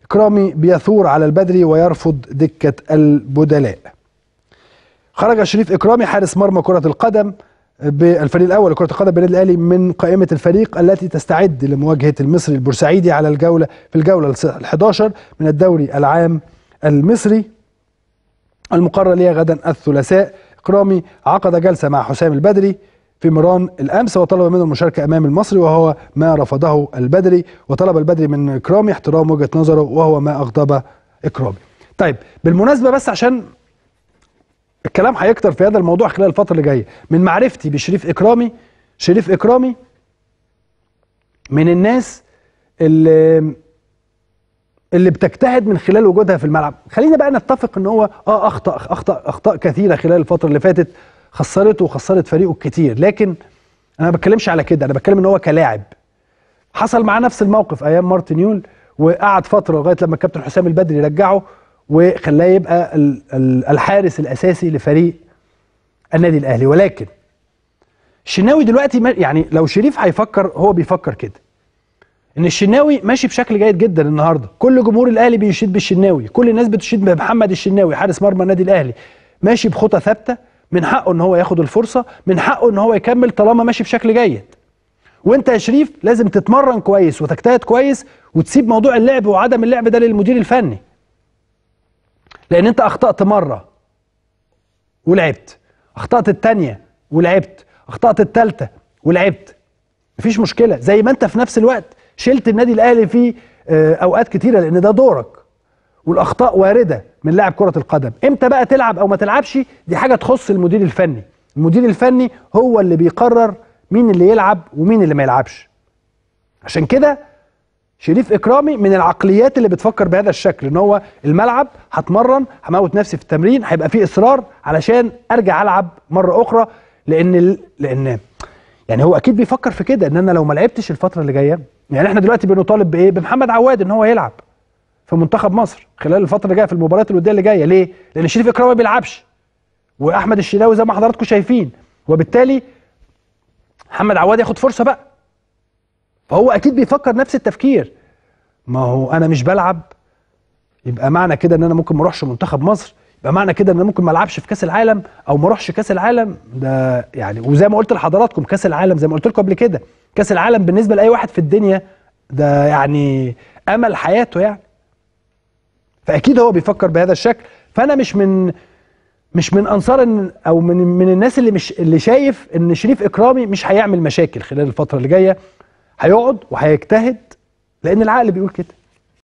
إكرامي بيثور على البدري ويرفض دكة البدلاء خرج شريف إكرامي حارس مرمى كرة القدم بالفريق الأول لكرة القدم بالنادي الأهلي من قائمة الفريق التي تستعد لمواجهة المصري البورسعيدي على الجولة في الجولة ال 11 من الدوري العام المصري المقرر ليها غدا الثلاثاء إكرامي عقد جلسة مع حسام البدري في مران الامس وطلب منه المشاركه امام المصري وهو ما رفضه البدري وطلب البدري من اكرامي احترام وجهه نظره وهو ما اغضب اكرامي. طيب بالمناسبه بس عشان الكلام هيكتر في هذا الموضوع خلال الفتره اللي جايه من معرفتي بشريف اكرامي شريف اكرامي من الناس اللي اللي بتجتهد من خلال وجودها في الملعب خلينا بقى نتفق ان هو اه اخطا اخطا اخطاء كثيره خلال الفتره اللي فاتت خسرته وخسرت فريقه كتير لكن انا ما بتكلمش على كده انا بتكلم ان هو كلاعب حصل معاه نفس الموقف ايام مارتن يول وقعد فتره لغايه لما الكابتن حسام البدري رجعه وخلاه يبقى الحارس الاساسي لفريق النادي الاهلي ولكن الشناوي دلوقتي يعني لو شريف هيفكر هو بيفكر كده ان الشناوي ماشي بشكل جيد جدا النهارده كل جمهور الاهلي بيشيد بالشناوي كل الناس بتشيد بمحمد الشناوي حارس مرمى النادي الاهلي ماشي بخطى ثابته من حقه ان هو ياخد الفرصه من حقه ان هو يكمل طالما ماشي بشكل جيد وانت يا شريف لازم تتمرن كويس وتجتهد كويس وتسيب موضوع اللعب وعدم اللعب ده للمدير الفني لان انت اخطات مره ولعبت اخطات الثانيه ولعبت اخطات الثالثه ولعبت مفيش مشكله زي ما انت في نفس الوقت شلت النادي الاهلي في اوقات كتيره لان ده دورك والاخطاء وارده من لاعب كره القدم امتى بقى تلعب او ما تلعبش دي حاجه تخص المدير الفني المدير الفني هو اللي بيقرر مين اللي يلعب ومين اللي ما يلعبش عشان كده شريف اكرامي من العقليات اللي بتفكر بهذا الشكل ان هو الملعب هتمرن هموت نفسي في التمرين هيبقى فيه اصرار علشان ارجع العب مره اخرى لان ال... لان يعني هو اكيد بيفكر في كده ان انا لو ما لعبتش الفتره اللي جايه يعني احنا دلوقتي بنطالب بايه بمحمد عواد ان هو يلعب في منتخب مصر خلال الفتره اللي جايه في المباريات الوديه اللي جايه ليه لان شريف اكرامي ما بيلعبش واحمد الشناوي زي ما حضراتكم شايفين وبالتالي محمد عواد ياخد فرصه بقى فهو اكيد بيفكر نفس التفكير ما هو انا مش بلعب يبقى معنى كده ان انا ممكن ما اروحش منتخب مصر يبقى معنى كده ان انا ممكن ما العبش في كاس العالم او ما اروحش كاس العالم ده يعني وزي ما قلت لحضراتكم كاس العالم زي ما قلت لكم قبل كده كاس العالم بالنسبه لاي واحد في الدنيا ده يعني امل حياته يعني فاكيد هو بيفكر بهذا الشكل فانا مش من مش من انصار إن او من من الناس اللي مش اللي شايف ان شريف اكرامي مش هيعمل مشاكل خلال الفتره اللي جايه هيقعد وهيجتهد لان العقل بيقول كده